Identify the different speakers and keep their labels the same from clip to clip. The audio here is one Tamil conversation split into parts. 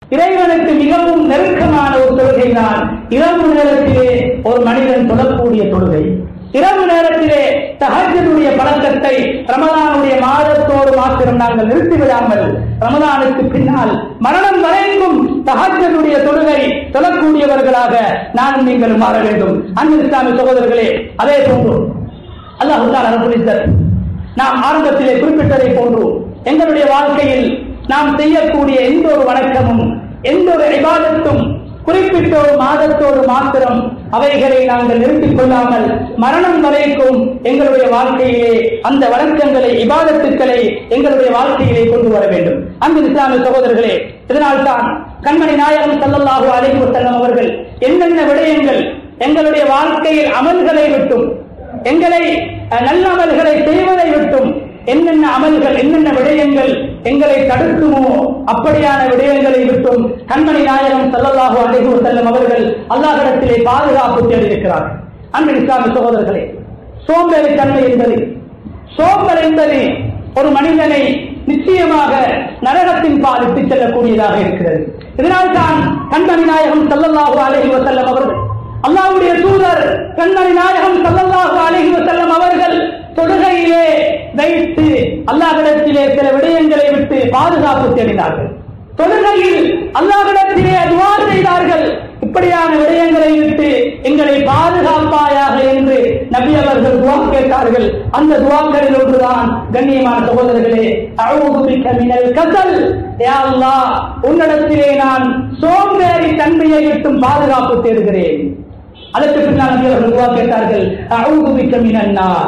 Speaker 1: இறைவனுக்கு மிகவும் நெருக்கமான ஒரு தொழுகை தான் இரவு நேரத்திலே ஒரு மனிதன் தொழக்கூடிய தொழுகை இரவு நேரத்திலே தஹஜ்ஜுடைய பழக்கத்தை ரமலானுடைய மாதத்தோடு மாத்திரம் நாங்கள் நிறுத்திவிடாமல் ரமலானுக்கு பின்னால் மரணம் வரைக்கும் தஹஜ்ஜுடைய தொழுகை தொழக்கூடியவர்களாக நானும் நீங்கள் மாற வேண்டும் அன்பு இஸ்லாமிய சகோதரர்களே அதே போன்று அல்லாஹு தாலா ரப்பல் இஸ்ஸத் நாம் ஆரம்பத்திலே குறிப்பிட்டதை போன்று எங்களுடைய வாழ்க்கையில் நாம் செய்யக்கூடிய எந்த ஒரு வணக்கமும் எந்த ஒரு இபாதத்தும் குறிப்பிட்ட ஒரு மாதத்தோடு மாத்திரம் அவைகளை நாங்கள் நிறுத்திக் கொள்ளாமல் மரணம் வரைக்கும் எங்களுடைய வாழ்க்கையிலே அந்த வணக்கங்களை இபாதத்துக்களை எங்களுடைய வாழ்க்கையிலே கொண்டு வர வேண்டும் அன்பு இஸ்லாமிய சகோதரர்களே இதனால்தான் கண்மணி நாயகம் ஸல்லல்லாஹு அலைஹி வஸல்லம் அவர்கள் என்னென்ன விடயங்கள் எங்களுடைய வாழ்க்கையில் அமல்களை விட்டும் எங்களை அஹ், நல்ல அமல்களை செய்வதை விட்டும் என்னென்ன அமல்கள் என்னென்ன விடயங்கள் எங்களை தடுக்குமோ அப்படியான விடயங்களை விட்டும் கண்மணி நாயகம் ஸல்லல்லாஹு அலைஹி வஸல்லம் அவர்கள் அல்லாஹ்விடத்திலே பாதுகாப்பு தேடியிருக்கிறார்கள் அன்பு இஸ்லாமிய சகோதரர்களே சோம்பேறித்தன்மை என்பது சோம்பல் என்பது ஒரு மனிதனை நிச்சயமாக நரகத்தின் பால் இட்டுச் செல்லக்கூடியதாக இருக்கிறது இதனால்தான் கண்மணி நாயகம் ஸல்லல்லாஹு அலைஹி வஸல்லம் அவர்கள் அல்லாஹ்வுடைய தூதர் கண்மணி நாயகம் ஸல்லல்லாஹு அலைஹி வஸல்லம் அவர்கள் தொழுகையிலே வைத்து அல்லாஹ்விடத்திலே சில விடயங்களை விட்டு பாதுகாப்பு தேடினார்கள் தொழுகையில் அல்லாஹ்விடத்திலே துவா செய்தார்கள் இப்படியான விடயங்களை விட்டு எங்களை பாதுகாப்பாயாக என்று நபி அவர்கள் துவா கேட்டார்கள் அந்த துவாக்களில் ஒன்றுதான் கண்ணியமான சகோதரர்களே அவுது பிக்க மினல் கசல் யா அல்லாஹ் உன்னிடத்திலே நான் சோம்பேறி தன்மையை விட்டும் பாதுகாப்பு தேடுகிறேன் அதற்கு பின்னால் நபி அவர்கள் துவா கேட்டார்கள் அவுது பிக்க மினன் நார்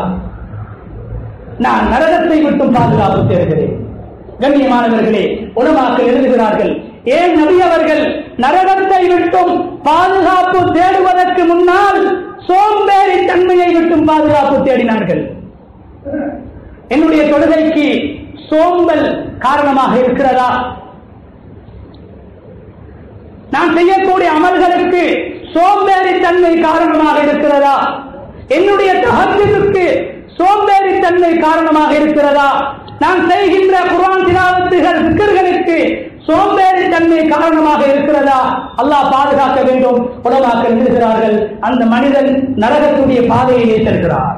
Speaker 1: நான் நரகத்தை விட்டும் பாதுகாப்பு தேடுகிறேன் கண்ணியமானவர்களே உலமாக்கள் எழுதுகிறார்கள் ஏன் நபி அவர்கள் நரகத்தை விட்டும் பாதுகாப்பு தேடுவதற்கு முன்னால் சோம்பேறி தன்மையை விட்டும் பாதுகாப்பு தேடினார்கள் என்னுடைய தொழுகைக்கு சோம்பல் காரணமாக இருக்கிறதா நான் செய்யக்கூடிய அமல்களுக்கு சோம்பேறி தன்மை காரணமாக இருக்கிறதா என்னுடைய தகத்துக்கு சோம்பேறி தன்மை காரணமாக இருக்கிறதா நான் செய்கின்ற குர்ஆன் திலாவத்துகள் சிக்கர்களுக்கு சோம்பேறி தன்மை காரணமாக இருக்கிறதா அல்லாஹ் பாதுகாக்க வேண்டும் உலமாக்க எழுதுகிறார்கள் அந்த மனிதன் நரகத்துடைய பாதையிலே செல்கிறார்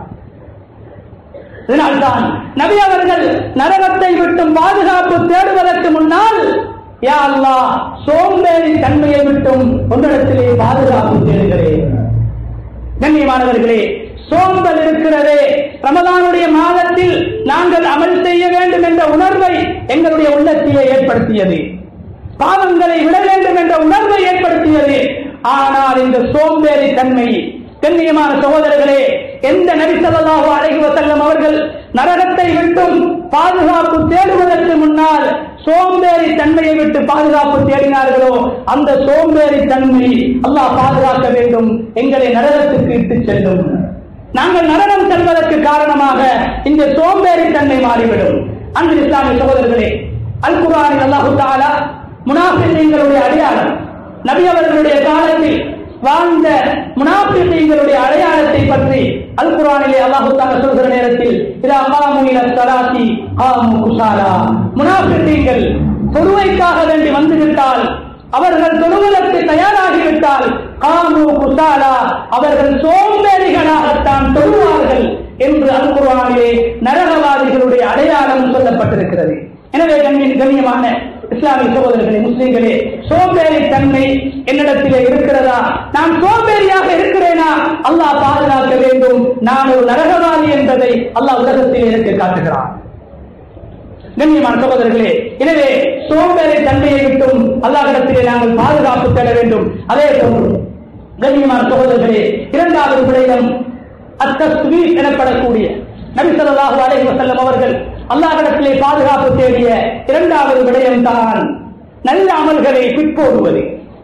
Speaker 1: இதனால்தான் நபி அவர்கள் நரகத்தை விட்டும் பாதுகாப்பு தேடுவதற்கு முன்னால் யா அல்லாஹ் சோம்பேறி தன்மையை விட்டும் உன்னிடத்திலே பாதுகாப்பு தேடுகிறேன் கண்ணியமானவர்களே சோம்பல் இருக்கிறதே ரமதானுடைய மாதத்தில் நாங்கள் அமல் செய்ய வேண்டும் என்ற உணர்வை எங்களுடைய உள்ளத்திலே ஏற்படுத்தியது பாவங்களை விட வேண்டும் என்ற உணர்வை ஏற்படுத்தியது ஆனால் இந்த சோம்பேறி தன்மை கண்ணியமான சகோதரர்களே எந்த நபி ஸல்லல்லாஹு அலைஹி வஸல்லம் அவர்கள் நரகத்தை விட்டும் பாதுகாப்பு தேடுவதற்கு முன்னால் சோம்பேறி தன்மையை விட்டு பாதுகாப்பு தேடினார்களோ அந்த சோம்பேறி தன்மை அல்லாஹ் பாதுகாக்க வேண்டும் எங்களை நரகத்துக்கு இட்டு செல்லும் நாங்கள் நரகம் செல்வதற்கு காரணமாக இந்த சோம்பேறி தன்மை மாறிவிடும் அன்பு இஸ்லாமிய சகோதரர்களே அல் குர்ஆனில் அல்லாஹு தஆலா முனாஃபிகீன்களுடைய அடையாளம் நபி அவர்களுடைய காலத்தில் வாழ்ந்த முனாஃபிகீன்களுடைய அடையாளத்தை பற்றி அல் குர்ஆனிலே அல்லாஹு தஆலா சொல்கிற நேரத்தில் இதா காமு இல ஸலாத்தி காமு குஸாலா முனாஃபிகீன்கள் தொழுவைக்காக வேண்டி வந்துவிட்டால் அவர்கள் தொழுவதற்கு தயாராகிவிட்டால் காமு குசாலா அவர்கள் சோம்பேறிகளாகத்தான் தொழுவார்கள் என்று அல் குர்ஆனிலே நரகவாதிகளுடைய அடையாளம் சொல்லப்பட்டிருக்கிறது எனவே கண்ணிய கண்ணியமான இஸ்லாமிய சகோதரர்களே முஸ்லிம்களே சோம்பேறி தன்மை என்னிடத்திலே இருக்கிறதா நான் சோம்பேறியாக இருக்கிறேனா அல்லாஹ் பாதுகாக்க வேண்டும் நான் ஒரு நரகவாதி என்பதை அல்லாஹ் உலகத்திலே எனக்கு காட்டுகிறான் கண்ணியமான சகோதரர்களே எனவே சோம்பேறி தன்மையை விட்டும் அல்லாஹிடத்திலே நாங்கள் பாதுகாப்பு தேட வேண்டும் அதே போன்று கண்ணியமான சகோதரர்களே இரண்டாவது விடயம் அத்தஸ்வீ எனப்படக்கூடிய நபி ஸல்லல்லாஹு அலைஹி வஸல்லம் அவர்கள் அல்லாஹ்விடத்திலே பாதுகாப்பு தேடிய இரண்டாவது விடயம் தான் நல்ல அமல்களை பிற்போடுவது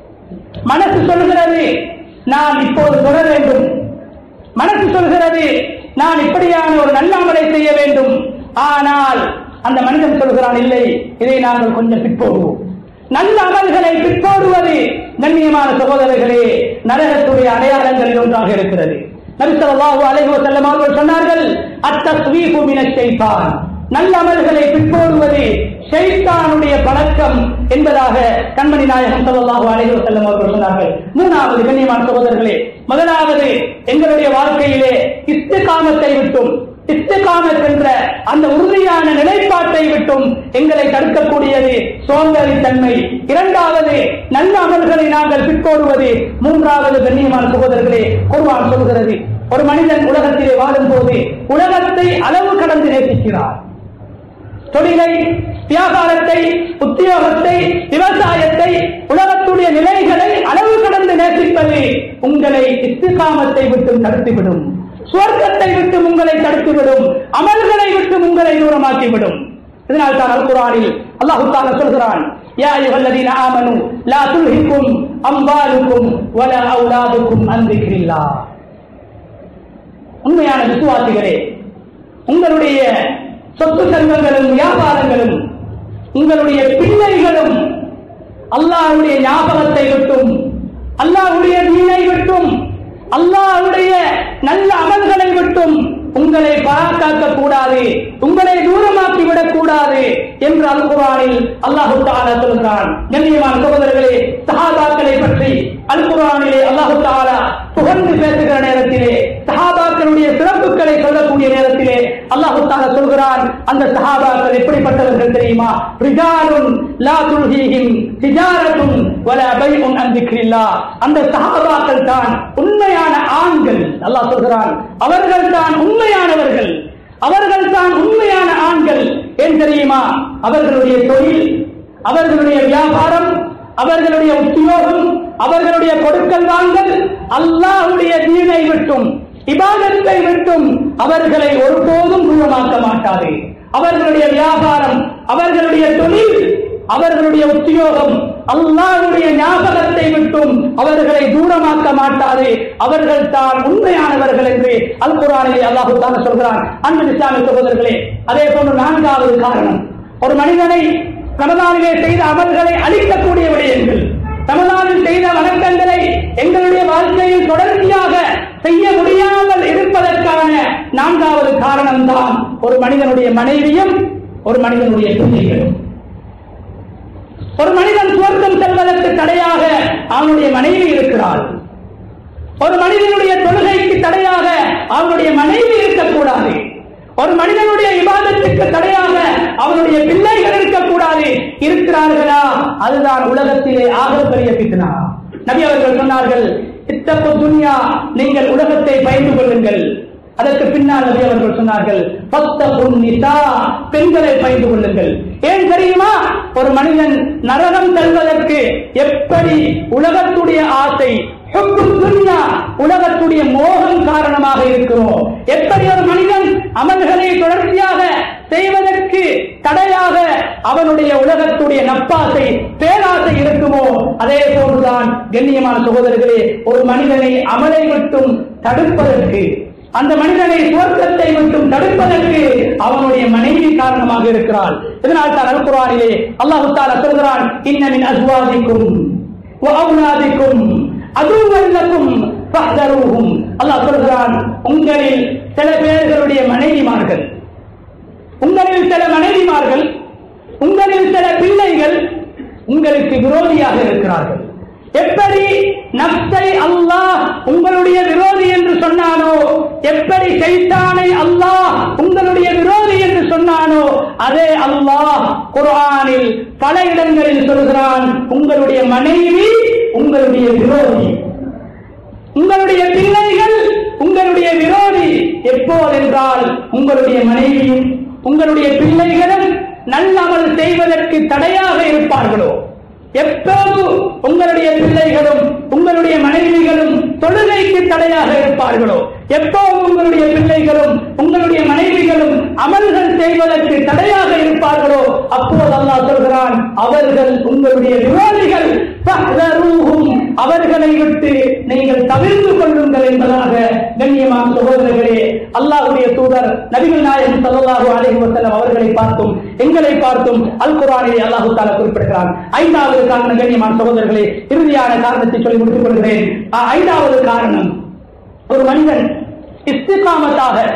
Speaker 1: மனசு சொல்கிறது நான் இப்போது தொட வேண்டும் மனசு சொல்கிறது நான் இப்படியான ஒரு நல்ல அமலை செய்ய வேண்டும் ஆனால் அந்த மனிதன் சொல்கிறான் இல்லை இதை நாங்கள் கொஞ்சம் பிற்போடுவோம் நல்ல அமல்களை பிற்போடுவது கண்ணியமான சகோதரர்களே நரகத்துடைய அடையாளங்களில் ஒன்றாக இருக்கிறது நபி ஸல்லல்லாஹு அலைஹி வஸல்லம் அவர்கள் சொன்னார்கள் அத்தஸ்வீஃபு மினஷ் ஷைத்தான் நல்ல அமல்களை பிற்போடுவது ஷைத்தானுடைய பழக்கம் என்பதாக கண்மணி நாயகம் ஸல்லல்லாஹு அலைஹி வஸல்லம் அவர்கள் சொன்னார்கள் மூணாவது கண்ணியமான சகோதரர்களே முதலாவது எங்களுடைய வாழ்க்கையிலே இஸ்திகாமத்தை விட்டும் இஸ்திகாமத் என்ற அந்த உறுதியான நிலைப்பாட்டை விட்டும் எங்களை தடுக்கக்கூடியது சோம்பேறித்தன்மை இரண்டாவது நல்ல அமல்களை நாங்கள் பிற்போடுவது மூன்றாவது கண்ணியமான சகோதரர்களே குர்ஆன் சொல்கிறது ஒரு மனிதன் உலகத்திலே வாழும் போது உலகத்தை அளவு கடந்து நேசிக்கிறார் தொழிலை வியாபாரத்தை உத்தியோகத்தை விவசாயத்தை உலகத்துடைய நிலைகளை அளவு கடந்து நேசிப்பது உங்களை இஸ்திகாமத்தை விட்டு தடுத்துவிடும் சுவர்க்கத்தை விட்டு உங்களை தடுத்துவிடும் அமல்களை விட்டு உங்களை தூரமாக்கிவிடும் இதனால் தான் அல்குரானில் அல்லாஹு தாலா சொல்கிறான் யா அய்யுஹல்லதீன ஆமனு லா துல்ஹிக்கும் அம்வாலுக்கும் வலா அவுலாதுக்கும் அன் திக்ரில்லாஹ் உண்மையான விசுவாசிகளே உங்களுடைய சொத்து செல்வங்களும் வியாபாரங்களும் உங்களுடைய பிள்ளைகளும் அல்லாஹ்வுடைய ஞாபகத்தை விட்டும் அல்லாஹ்வுடைய தீனை விட்டும் அல்லாஹ்வுடைய நல்ல அமல்களை விட்டும் உங்களை பாராக்காக்க கூடாது உங்களை தூரமாக்கி விடக் கூடாது என்று அல் குரானில் அல்லாஹு தாலா சொல்கிறான் கண்ணியமான சகோதரர்களே சஹாபாக்களை பற்றி அல் குரானிலே அல்லாஹு தாலா புகழ்ந்து பேசுகிற நேரத்திலே சஹாபாக்களுடைய சிறப்புகளை சொல்லக்கூடிய நேரத்திலே அல்லாஹு தாலா சொல்கிறான் அந்த சஹாபாக்கள் எப்படிப்பட்டவர்கள் தெரியுமா ரிஜாலுன் லா துல்ஹீஹிம் திஜாரத்துன் வலா பைஉன் அன் திக்ரில்லா அந்த சஹாபாக்கள் தான் உண்மையான ஆண்கள் அல்லாஹ் சொல்கிறான் அவர்கள் தான் உண்மையானவர்கள் அவர்கள் தான் உண்மையான ஆண்கள் ஏன் தெரியுமா அவர்களுடைய தொழில் அவர்களுடைய வியாபாரம் அவர்களுடைய உத்தியோகம் அவர்களுடைய கொடுக்கல் வாங்கல் அல்லாஹ்வுடைய தீனை விட்டும் இபாதத்தை விட்டும் அவர்களை ஒருபோதும் தூரமாக்க மாட்டாது அவர்களுடைய வியாபாரம் அவர்களுடைய தொழில் அவர்களுடைய உத்தியோகம் அல்லாஹ்வுடைய ஞாபகத்தை விட்டும் அவர்களை தூரமாக்க மாட்டாது அவர்கள் தான் உண்மையானவர்கள் என்று அல் குரானிலே அல்லாஹு தான சொல்கிறான் அன்பு இஸ்லாமிய சகோதரர்களே அதே போன்று நான்காவது காரணம் ஒரு மனிதனை ரமதானிலே செய்த அமல்களை அழிக்கக்கூடிய விடயங்கள் ரமதானில் செய்த வணக்கங்களை எங்களுடைய வாழ்க்கையில் தொடர்ச்சியாக செய்ய முடியாமல் இருப்பதற்கான நான்காவது காரணம்தான் ஒரு மனிதனுடைய மனைவியும் ஒரு மனிதனுடைய பிள்ளைகளும் ஒரு மனிதன் சுவர்க்கம் செல்வதற்கு தடையாக அவனுடைய மனைவி இருக்கிறாள் ஒரு மனிதனுடைய தொழுகைக்கு தடையாக அவனுடைய மனைவி இருக்கக்கூடாது ஒரு மனிதனுடைய விவாதத்துக்கு தடையாக அவனுடைய பிள்ளைகள் இருக்கக்கூடாது இருக்கிறார்களா அதுதான் உலகத்திலே ஆகப்பெரிய பித்னா நபி அவர்கள் சொன்னார்கள் இத்தப்பு துன்யா நீங்கள் உலகத்தை பயந்து கொள்ளுங்கள் அதற்கு பின்னால் நபி அவர்கள் சொன்னார்கள் பத்தகுன் நிசா பெண்களை பயந்து கொள்ளுங்கள் ஏன் தெரியுமா ஒரு மனிதன் நரகம் செல்வதற்கு எப்படி உலகத்துடைய ஆசை ஹுப்பு துன்யா, உலகத்துடைய மோகம் காரணமாக இருக்கிறோம் எப்படி ஒரு மனிதன் அமல்களை தொடர்ச்சியாக செய்வதற்கு தடையாக அவனுடைய உலகத்துடைய நப்பாசை பேராசை இருக்குமோ அதே போன்றுதான் கண்ணியமான சகோதரர்களே ஒரு மனிதனை அமலை விட்டும் தடுப்பதற்கு அந்த மனிதனை சுவர்க்கத்தை விட்டும் தடுப்பதற்கு அவனுடைய மனைவி காரணமாக இருக்கிறாள் இதனால் தான் அல்குரானிலே அல்லாஹு தாலா சொல்கிறான் இன்னமின் அஸ்வாதிக்கும் وأولادكم عدوا لكم فاحذروهم அல்லாஹ் சொல்கிறான் உங்களில் சில பேர்களுடைய மனைவிமார்கள் உங்களில் சில மனைவிமார்கள் உங்களில் சில பிள்ளைகள் உங்களுக்கு விரோதியாக இருக்கிறார்கள் எப்படி நப்சை அல்லாஹ் உங்களுடைய விரோதி என்று சொன்னானோ எப்படி சைத்தானை அல்லாஹ் உங்களுடைய விரோதி என்று சொன்னானோ அதே அல்லாஹ் குர்ஆனில் பல இடங்களில் சொல்கிறான் உங்களுடைய மனைவி உங்களுடைய விரோதி உங்களுடைய பிள்ளைகள் உங்களுடைய விரோதி எப்போதென்றால் உங்களுடைய மனைவியும் உங்களுடைய பிள்ளைகளும் நல்லமல் செய்வதற்கு தடையாக இருப்பார்களோ எப்போது உங்களுடைய பிள்ளைகளும் உங்களுடைய மனைவிகளும் தொழுகைக்கு தடையாக இருப்பார்களோ எப்போது உங்களுடைய பிள்ளைகளும் உங்களுடைய மனைவிகளும் அமல்கள் செய்வதற்கு தடையாக இருப்பார்களோ அப்போது அல்லாஹ் சொல்கிறான் அவர்கள் உங்களுடைய விரோதிகள் ஃபஹ்தரூஹும். அவர்களை விட்டு நீங்கள் தவிர்த்து கொள்ளுங்கள் என்பதாக கண்ணியமான சகோதரர்களே அல்லாஹ்வுடைய தூதர் நபிகள் நாயகம் ஸல்லல்லாஹு அலைஹி வஸல்லம் அவர்களை பார்த்தும் எங்களை பார்த்தும் அல் குர்ஆனிலே அல்லாஹ் தஆலா குறிப்பிடுகிறான் ஐந்தாவது காரணம் கண்ணியமான சகோதரர்களே இறுதியான காரணத்தை சொல்லி முடித்துக் கொள்கிறேன் ஆ, ஐந்தாவது காரணம் ஒரு மனிதன் இஸ்திகாமத்தாக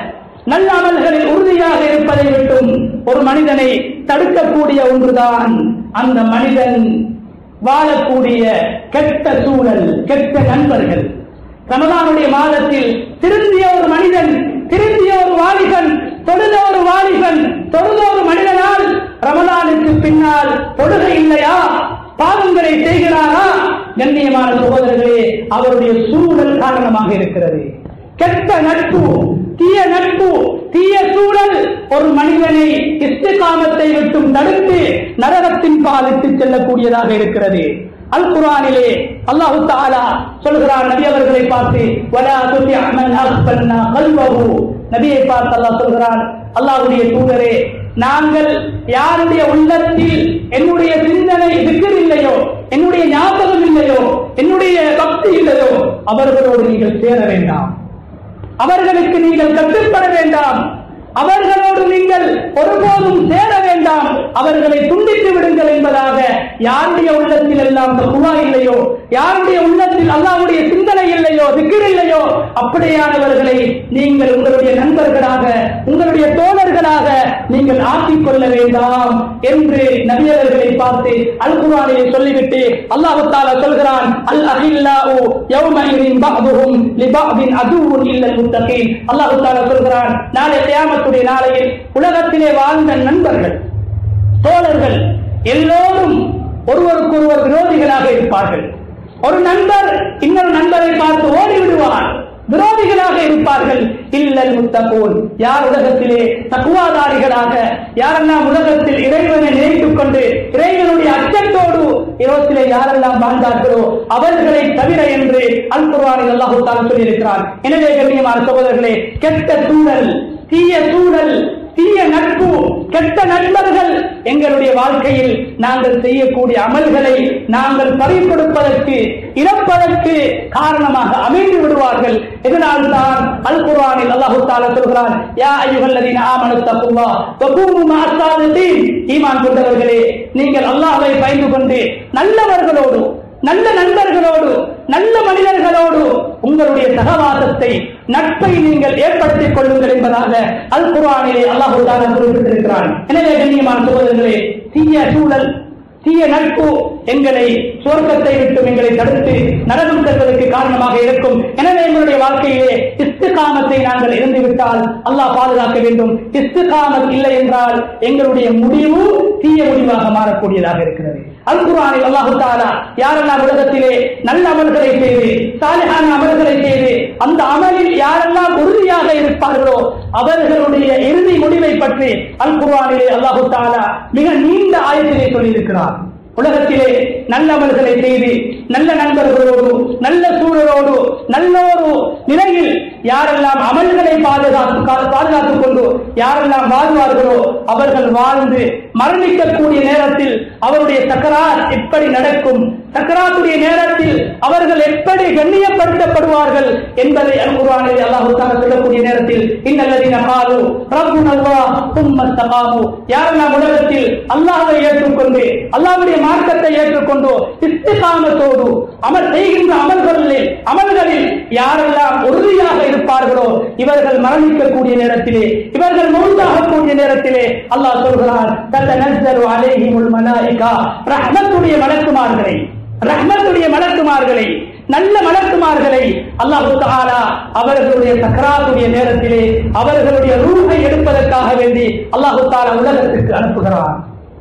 Speaker 1: நல்ல அமல்களில் உறுதியாக இருப்பதை விட்டும் ஒரு மனிதனை தடுக்கக்கூடிய ஒன்றுதான் அந்த மனிதன் வாழக்கூடிய கெட்ட சூழல் கெட்ட நண்பர்கள் ரமதானுடைய மாதத்தில் திருந்திய ஒரு மனிதன் திருந்திய ஒரு வாலிபன் தொழுத ஒரு வாலிபன் தொழுத ஒரு மனிதனால் ரமலானுக்கு பின்னால் தொழுகை இல்லையா பாவங்களை செய்கிறாரா கண்ணியமான சகோதரர்களே அவருடைய சூழல் காரணமாக இருக்கிறது கெட்ட நட்பு தீய நட்பு தீய சூழல் ஒரு மனிதனை இஸ்திகாமத்தை விட்டும் தடுத்து நரகத்தின் பாலிட்டு செல்லக்கூடியதாக இருக்கிறது அல் குரானிலே அல்லாஹு தாலா சொல்கிறார் நபி அவர்களை பார்த்து வலா துதி அமன் அக்பல்னா கல்வஹு நபியை பார்த்து அல்லாஹ் சொல்கிறான் அல்லாஹ்வுடைய தூதரே நாங்கள் யாருடைய உள்ளத்தில் என்னுடைய சிந்தனை திக்கர் இல்லையோ என்னுடைய ஞாபகம் இல்லையோ என்னுடைய பக்தி இல்லையோ அவர்களோடு நீங்கள் சேர வேண்டாம் அவர்களுக்கு நீங்கள் கட்டுப்பட வேண்டாம் அவர்களோடு நீங்கள் ஒருபோதும் சேர வேண்டாம் அவர்களை துண்டித்து விடுங்கள் என்பதாக யாருடைய உள்ளத்தில் எல்லாம் குவா இல்லையோ யாருடைய உள்ளத்தில் அல்லாவுடைய சிந்தனை இல்லையோ திக்கிர் இல்லையோ அப்படியானவர்களை நீங்கள் உங்களுடைய நண்பர்களாக உங்களுடைய தோழர்களாக நீங்கள் ஆக்கிக் கொள்ள வேண்டாம் என்று நபியவர்களை பார்த்து அல் குரானிலே சொல்லிவிட்டு அல்லாஹு தாலா சொல்கிறான் அல் அஹில்லாஹு யௌமைரின் பஅதுஹும் லிபஅதின் அதுவுன் இல்லல் முத்தகீன் அல்லாஹு தாலா சொல்கிறான் நாளை கியாமத்துடைய நாளையில் உலகத்திலே வாழ்ந்த நண்பர்கள் தோழர்கள் எல்லோரும் ஒருவருக்கொருவர் விரோதிகளாக இருப்பார்கள் ஒரு நண்பர் இன்னொரு நண்பரை பார்த்து ஓடி விடுவார் விரோதிகளாக இருப்பார்கள் இல்லல் முத்தகூன் யார் உலகத்திலே தக்குவாதாரிகளாக யாரெல்லாம் உலகத்தில் இறைவனை நினைத்துக் கொண்டு இறைவனுடைய அச்சத்தோடு இரவத்திலே யாரெல்லாம் வாழ்ந்தார்களோ அவர்களை தவிர என்று அல் குர்ஆனில் அல்லாஹு தாலா சொல்லியிருக்கிறார் எனவே கண்ணியமான சகோதரர்களே கெட்ட சூழல் தீய சூழல் தீய நட்பு கெட்ட நண்பர்கள் எங்களுடைய வாழ்க்கையில் நாங்கள் செய்யக்கூடிய அமல்களை நாங்கள் பறிகொடுப்பதற்கு இழப்பதற்கு காரணமாக அமைந்து விடுவார்கள் இதனால் தான் அல் குர்ஆனில் அல்லாஹு தஆலா சொல்கிறான் யா அய்யுஹல்லதீன ஆமனு தக்குல்லாஹ் வகூனு மஅஸ்ஸாதிகீன் ஈமான் கொண்டவர்களே நீங்கள் அல்லாஹ்வை பயந்து கொண்டு நல்லவர்களோடு நல்ல நண்பர்களோடு நல்ல மனிதர்களோடு உங்களுடைய சகவாசத்தை நட்பை நீங்கள் ஏற்படுத்திக் கொள்ளுங்கள் என்பதாக அல் குர்ஆனிலே அல்லாஹு தஆலா குறிப்பிட்டிருக்கிறான் எனவே கண்ணியமான சகோதரர்களே தீய சூழல் தீய நட்பு எங்களை சுவர்க்கத்தை விட்டு எங்களை தடுத்து நரகம் செல்வதற்கு காரணமாக இருக்கும் எனவே எங்களுடைய வாழ்க்கையிலே இஸ்திகாமத்தை நாங்கள் இருந்துவிட்டால் அல்லாஹ் பாதுகாக்க வேண்டும் இஸ்திகாமத் இல்லை என்றால் எங்களுடைய முடிவு தீய முடிவாக மாறக்கூடியதாக இருக்கிறது அல் குர்ஆனில் அல்லாஹு தஆலா யாரெல்லாம் உலகத்திலே நல்ல அமல்களை செய்து சாலிஹான அமல்களை செய்து அந்த அமலில் யாரெல்லாம் உறுதியாக இருப்பார்களோ அவர்களுடைய இறுதி முடிவை பற்றி அல் குர்ஆனிலே அல்லாஹு தஆலா மிக நீண்ட ஆயத்திலே சொல்லியிருக்கிறார் உலகத்திலே நல்ல அமல்களை செய்து நல்ல நண்பர்களோடு நல்ல சூழலோடு நல்ல ஒரு நிலையில் யாரெல்லாம் அமல்களை பாதுகாத்து பாதுகாத்துக் கொண்டு யாரெல்லாம் வாழ்வார்களோ அவர்கள் வாழ்ந்து மரணிக்கக்கூடிய நேரத்தில் அவருடைய சக்கரார் எப்படி நடக்கும் சக்கராத்துடைய நேரத்தில் அவர்கள் எப்படி கண்ணியப்படுத்தப்படுவார்கள் என்பதை அல் குர்ஆனில் அல்லாஹ் தஆலா சொல்லக்கூடிய நேரத்தில் இன்னல்லதீன காலு ரப்புனா அல்லாஹ் தும்ம தகாமு யாரெல்லாம் உலகத்தில் அல்லாஹ்வை ஏற்றுக்கொண்டு அல்லாஹ்வுடைய மார்க்கத்தை ஏற்றுக்கொண்டு இஸ்திகாமத்தோடு அமல் செய்கின்ற அமல்களில் அமல்களில் யாரெல்லாம் உறுதியாக இருப்பார்களோ இவர்கள் மரணிக்கக்கூடிய நேரத்திலே இவர்கள் மௌத்தாகக்கூடிய நேரத்திலே அல்லாஹ் சொல்கிறான் தத்தனஸ்ஸலு அலைஹிமுல் மலாயிகா ரஹ்மத்துடைய மலக்குமார்களை ரஹ்மத்துடைய மலக்குமார்களை நல்ல மலக்குமார்களை அல்லாஹு தஆலா அவர்களுடைய சக்கராத்துடைய நேரத்திலே அவர்களுடைய ரூஹை எடுப்பதற்காக வேண்டி அல்லாஹு தஆலா உலகத்திற்கு அனுப்புகிறார்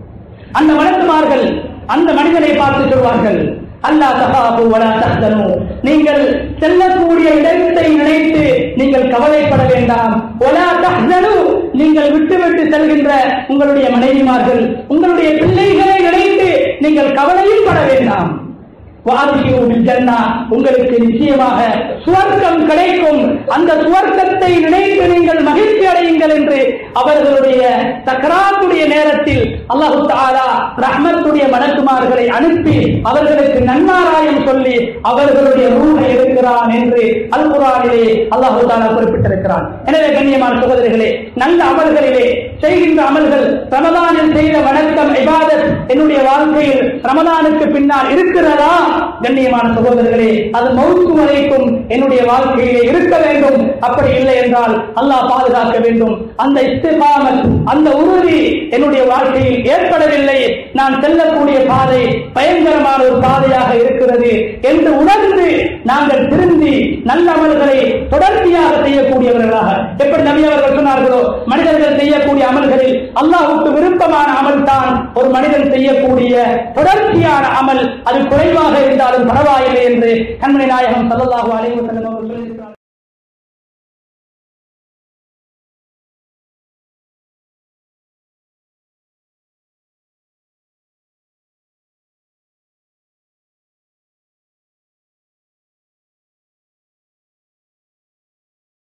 Speaker 1: அந்த மலக்குமார்கள் அந்த மனிதனை பார்த்து சொல்வார்கள் அல்லா தகாபு வலா தஹ்தனு நீங்கள் செல்லக்கூடிய இடத்தை நினைத்து நீங்கள் கவலைப்பட வேண்டாம் வலா தஹ்தனு நீங்கள் விட்டுவிட்டு செல்கின்ற உங்களுடைய மனைவிமார்கள் உங்களுடைய பிள்ளைகளை நினைத்து நீங்கள் கவலையும் பட வேண்டாம் வாதியோ ஜன்னா உங்களுக்கு நிச்சயமாக சுவர்க்கம் கிடைக்கும் அந்த சுவர்க்கத்தை நினைத்து நீங்கள் மகிழ்ச்சி அடையுங்கள் என்று அவர்களுடைய சக்கராத்துடைய நேரத்தில் அல்லாஹு தாலா ரஹ்மத்துடைய மலக்குமார்களை அனுப்பி அவர்களுக்கு நன்மாராயம் சொல்லி அவர்களுடைய ரூலை எடுக்கிறான் என்று அல் குரானிலே அல்லாஹு தாலா குறிப்பிட்டிருக்கிறான் எனவே கண்ணியமான சகோதரிகளே நல்ல அமல்களிலே செய்கின்ற அமல்கள் ரமதானில் செய்த வணக்கம் இபாதத் என்னுடைய வாழ்க்கையில் ரமலானுக்கு பின்னால் இருக்கிறதா கண்ணியமான சகோதரர்களே அது மௌத்து வரைக்கும் என்னுடைய வாழ்க்கையிலே இருக்க வேண்டும் அப்படி இல்லை என்றால் அல்லாஹ் பாதுகாக்க வேண்டும் அந்த இஸ்திகாமத் அந்த உறுதி என்னுடைய வாழ்க்கையில் ஏற்படவில்லை நான் செல்லக்கூடிய பாதை பயங்கரமான ஒரு பாதையாக இருக்கிறது என்று உணர்ந்து நாங்கள் திருந்தி நல்ல அமல்களை தொடர்ச்சியாக செய்யக்கூடியவர்களாக எப்படி நபி அவர்கள் சொன்னார்களோ மனிதர்கள் செய்யக்கூடிய அமல்களில் அல்லாஹ்வுக்கு விருப்பமான அமல் தான் ஒரு மனிதன் செய்யக்கூடிய தொடர்ச்சியான அமல் அது குறைவாக இருந்தாலும் பரவாயில்லை என்று கண்மணி நாயகம் சல்லல்லாஹு அலைஹி வஸல்லம் அவர்கள் சொல்லி